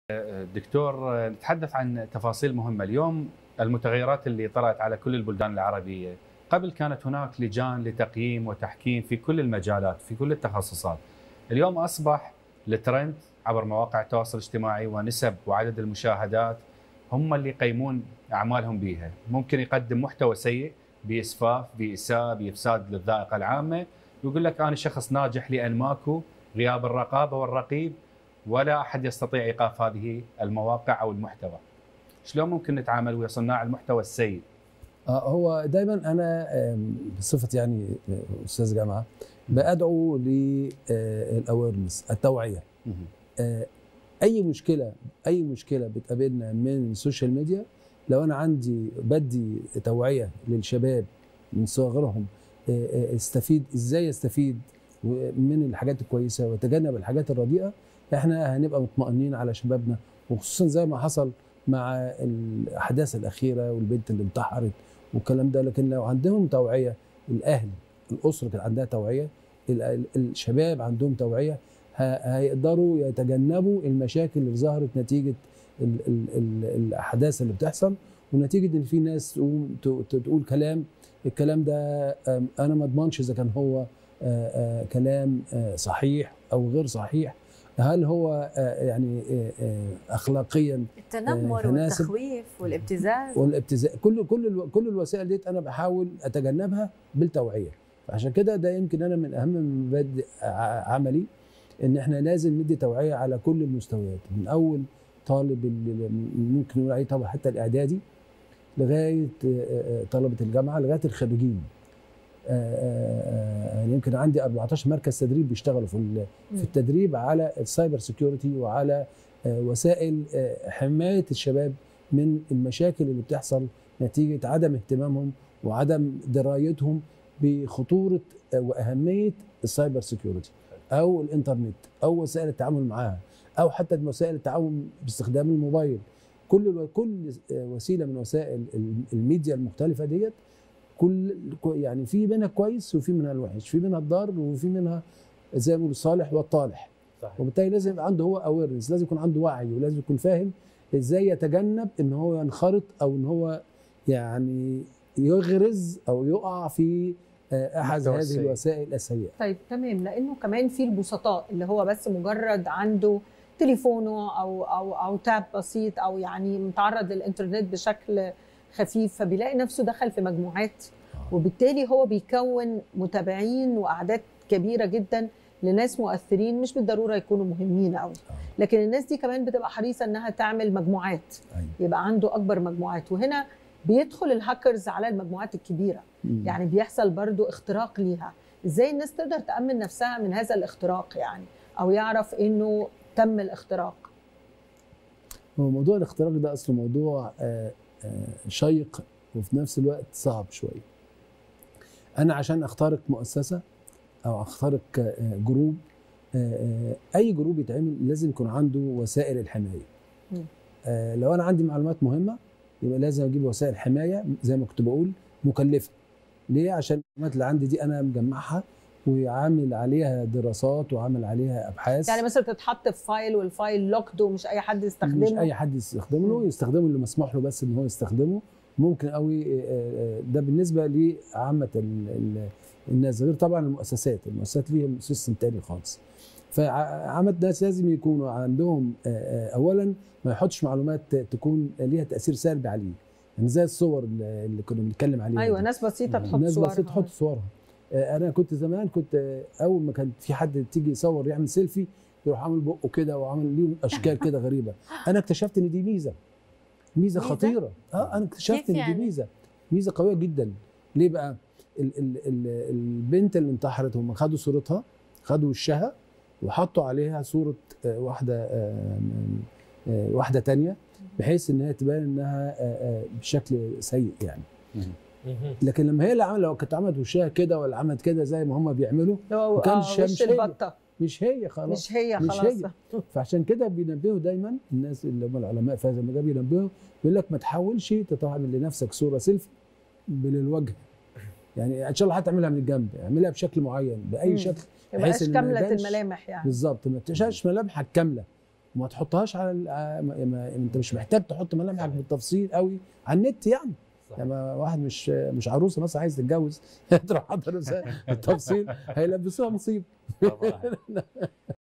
دكتور نتحدث عن تفاصيل مهمه اليوم المتغيرات اللي طرأت على كل البلدان العربيه قبل كانت هناك لجان لتقييم وتحكيم في كل المجالات في كل التخصصات اليوم اصبح الترند عبر مواقع التواصل الاجتماعي ونسب وعدد المشاهدات هم اللي يقيمون اعمالهم بها ممكن يقدم محتوى سيء باسفاف باساءه بافساد للذائقه العامه يقول لك انا شخص ناجح لان ماكو غياب الرقابه والرقيب ولا احد يستطيع ايقاف هذه المواقع او المحتوى. شلون ممكن نتعامل ويا صناع المحتوى السيء؟ آه هو دايما انا بصفه يعني استاذ جامعه بادعو للاويرنس التوعيه. آه اي مشكله اي مشكله بتقابلنا من السوشيال ميديا لو انا عندي بدي توعيه للشباب من صغرهم استفيد ازاي استفيد من الحاجات الكويسه واتجنب الحاجات الرديئه احنا هنبقى مطمئنين على شبابنا وخصوصا زي ما حصل مع الاحداث الاخيره والبنت اللي انتحرت والكلام ده لكن لو عندهم توعيه الاهل الاسره كان عندها توعيه الشباب عندهم توعيه هيقدروا يتجنبوا المشاكل اللي ظهرت نتيجه ال ال ال الاحداث اللي بتحصل ونتيجه ان في ناس تقوم تقول كلام الكلام ده انا ما اضمنش اذا كان هو كلام صحيح او غير صحيح هل هو يعني اخلاقيا التنمر والتخويف والابتزاز والابتزاز كل كل كل الوسائل ديت انا بحاول اتجنبها بالتوعيه عشان كده ده يمكن انا من اهم مبادئ عملي ان احنا لازم ندي توعيه على كل المستويات من اول طالب اللي ممكن نقول عليه طبعا حتى الاعدادي لغايه طلبه الجامعه لغايه الخريجين يمكن عندي 14 مركز تدريب بيشتغلوا في في التدريب على السايبر سيكيورتي وعلى وسائل حمايه الشباب من المشاكل اللي بتحصل نتيجه عدم اهتمامهم وعدم درايتهم بخطوره واهميه السايبر سيكيورتي او الانترنت او وسائل التعامل معها او حتى وسائل التعاون باستخدام الموبايل كل كل وسيله من وسائل الميديا المختلفه ديت كل يعني في منها كويس وفي منها الوحش في منها الضار وفي منها زي ما بيقولوا الصالح والطالح صحيح. وبالتالي لازم يبقى عنده هو اويرنس لازم يكون عنده وعي ولازم يكون فاهم ازاي يتجنب ان هو ينخرط او ان هو يعني يغرز او يقع في احد هذه الوسائل السيئه طيب تمام لانه كمان في البسطاء اللي هو بس مجرد عنده تليفونه او او او تاب بسيط او يعني متعرض للانترنت بشكل خفيف فبيلاقي نفسه دخل في مجموعات وبالتالي هو بيكون متابعين واعداد كبيره جدا لناس مؤثرين مش بالضروره يكونوا مهمين قوي لكن الناس دي كمان بتبقى حريصه انها تعمل مجموعات يبقى عنده اكبر مجموعات وهنا بيدخل الهاكرز على المجموعات الكبيره يعني بيحصل برضو اختراق ليها ازاي الناس تقدر تامن نفسها من هذا الاختراق يعني او يعرف انه تم الاختراق هو موضوع الاختراق ده اصله موضوع شيق وفي نفس الوقت صعب شويه انا عشان اخترق مؤسسه او اخترق جروب اي جروب يتعمل لازم يكون عنده وسائل الحمايه لو انا عندي معلومات مهمه يبقى لازم اجيب وسائل حمايه زي ما كنت بقول مكلفه ليه عشان المعلومات اللي عندي دي انا مجمعها وعامل عليها دراسات وعامل عليها ابحاث يعني مثلا تتحط في فايل والفايل لوكد ومش اي حد يستخدمه مش اي حد يستخدمه يستخدمه اللي مسموح له بس ان هو يستخدمه ممكن قوي ده بالنسبه لعامه الناس غير طبعا المؤسسات المؤسسات ليهم سيستم تاني خالص فعامة الناس لازم يكونوا عندهم اولا ما يحطش معلومات تكون ليها تاثير سلبي عليه يعني زي الصور اللي كنا بنتكلم عليها ايوه ناس بسيطه تحط ناس صورها بسيطه تحط صورها انا كنت زمان كنت اول ما كان في حد تيجي يصور يعمل سيلفي يروح عامل بقه كده وعامل ليهم اشكال كده غريبه انا اكتشفت ان دي ميزه ميزه خطيره اه انا اكتشفت ان يعني؟ دي ميزه ميزه قويه جدا ليه بقى ال ال ال البنت اللي انتحرت هم خدوا صورتها خدوا وشها وحطوا عليها صوره واحده واحده تانية بحيث ان هي تبان انها بشكل سيء يعني لكن لما هي اللي عملت لو كانت عملت وشها كده ولا عملت كده زي ما هم بيعملوا لو ما كانش آه مش وش هي. البطه مش هي خلاص مش هي مش خلاص هي. فعشان كده بينبهوا دايما الناس اللي هم العلماء في هذا المجال بينبهوا بيقول لك ما تحاولش تعمل لنفسك صوره سيلفي بالوجه يعني ان شاء الله هتعملها من الجنب اعملها بشكل معين باي مم. شكل ما يبقاش إن ما كامله يبانش- الملامح يعني بالظبط ما تشاش ملامحك كامله وما تحطهاش على ال- ع- ما ما- انت مش محتاج تحط ملامحك بالتفصيل قوي على النت يعني صحيح. لما واحد مش مش عروسه مثلا عايز تتجوز تروح حاطط بالتفصيل هيلبسوها مصيبه طبعاً.